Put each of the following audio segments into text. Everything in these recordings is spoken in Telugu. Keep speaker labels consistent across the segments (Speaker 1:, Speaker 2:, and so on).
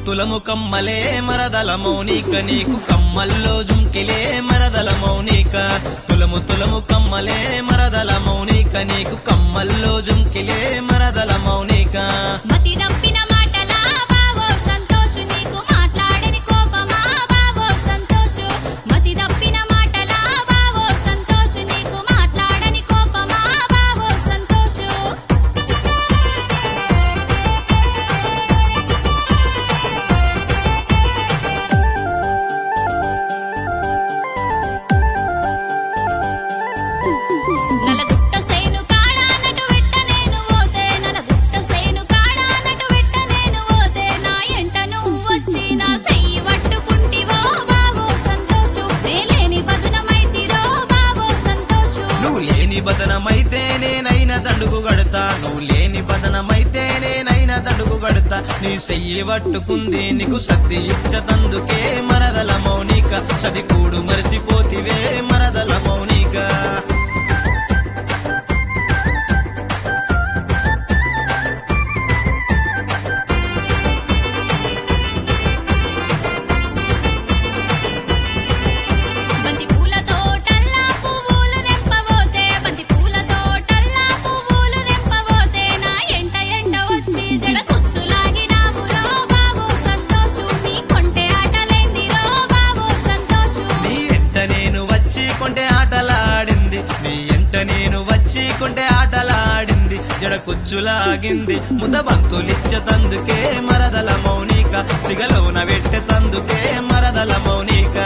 Speaker 1: తులము కమ్మలే మరదల మౌనిక నీకు కమ్మల్లో జుంకిలే మరదల మౌనిక తులము తులము కమ్మలే మరదల మౌనిక నీకు కమ్మల్లో జుంకిలే మరదల మౌనిక
Speaker 2: మతి తప్పిన మాటలా బావో సంతోషు నీకు మాట్లాడని కోపమా బావో సంతోషు మతి తప్పిన మాటలా బావో సంతోషు నీకు మాట్లాడని కోపమా బావో సంతోషు నలగుట్ట సేను కాడ నటు వెట్ట నేను పోతే నలగుట్ట సేను కాడ నటు వెట్ట నేను పోతే నా ఎంట నువ్వు వచ్చి నా సెయ్యి పట్టుకుంటివో బావో సంతోషు నేలేని బదునమైతిరో బావో సంతోషు
Speaker 1: నువ్వు లేని బదనమైతే నేనైనా దండుగు గడతా నువ్వు లేని బదనమైతే నేనైనా దండుగు గడతా నీ చెయ్యి పట్టుకుంది నీకు సత్తి ఇచ్చతందుకే మరదల మౌనిక సది కూడు మరిసిపోతివే మరదల మౌనిక
Speaker 2: బంతి పూల తోటల్లా పువ్వులు రెప్పబోతే బంతి పూల తోటల్లా పువ్వులు రెప్పబోతే నా ఎంట ఎంట వచ్చి జడ కుచ్చులాగినావురో బాబో సంతోషు నీ కొంటె ఆటలేందిరో బాబో సంతోషు
Speaker 1: నీ ఎంట నేను వచ్చి కొంటే ఆటలాడింది నీ ఎంట నేను వచ్చి కొంటే ఆటలాడింది జడ కుచ్చులాగింది ముద బంతులిచ్చ తందుకే మరదల మౌనిక సిగలోన పెట్టె తందుకే మరదల మౌనిక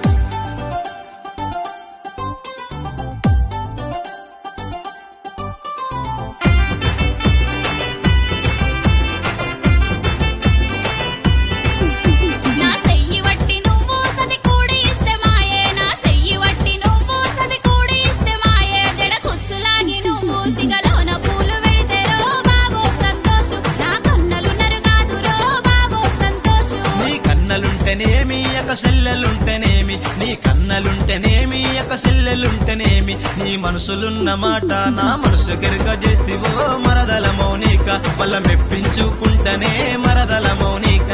Speaker 2: నా సెయ్యి వట్టి నువ్వు సది కూడి ఇస్తే మాయే నా సెయ్యి వట్టి నువ్వు సది కూడి ఇస్తే మాయే జడ కుచ్చులాగి నువ్వు సిగలోన పూలు వెడితేరో బాబో సంతోషు నా కన్నలు నరుగాదురో బాబో సంతోషు
Speaker 1: నీ కన్నలుంటేనేమి ఒక సెల్లెలుంటేనేమి నీ కన్నలుంటేనేమి ఒక సెల్లెలుంటేనేమి నీ మనసులున్న మాట నా మనసు గెరుక చేస్తివో మరదల మౌనిక వల్ల మెప్పించుకుంటనే మరదల మౌనిక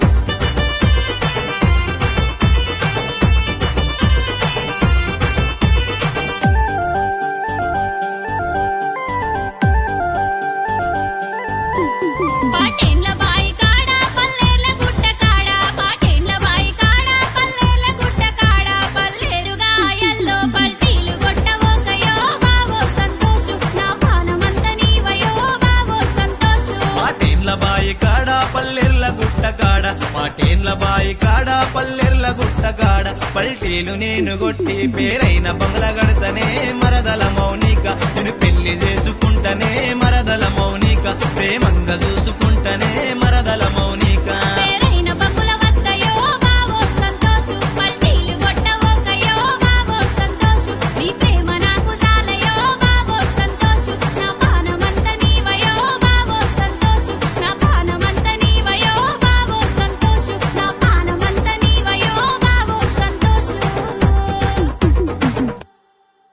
Speaker 2: పాటేండ్ల బాయి కాడ పల్లేర్ల గుట్ట కాడ పాటేండ్ల బాయి కాడ పల్లేర్ల గుట్ట కాడ పల్లేరుగా ఎల్లో పల్టీలు గొట్టవోకయో బావో సంతోషు నా పానమంత నీవయో బావో సంతోషు
Speaker 1: మాటేన్ల బాయి కాడ పల్లెర్ల గుట్ట కాడ మాటేన్ల బాయి కాడ పల్లెర్ల గుట్ట కాడ పల్టీలు నేను కొట్టి పేరైన బంగ్ల గడతనే మరదల మౌనిక నేను పెళ్లి చేసుకుంటనే మరదల మౌనిక ప్రేమంగా చూసుకుంటనే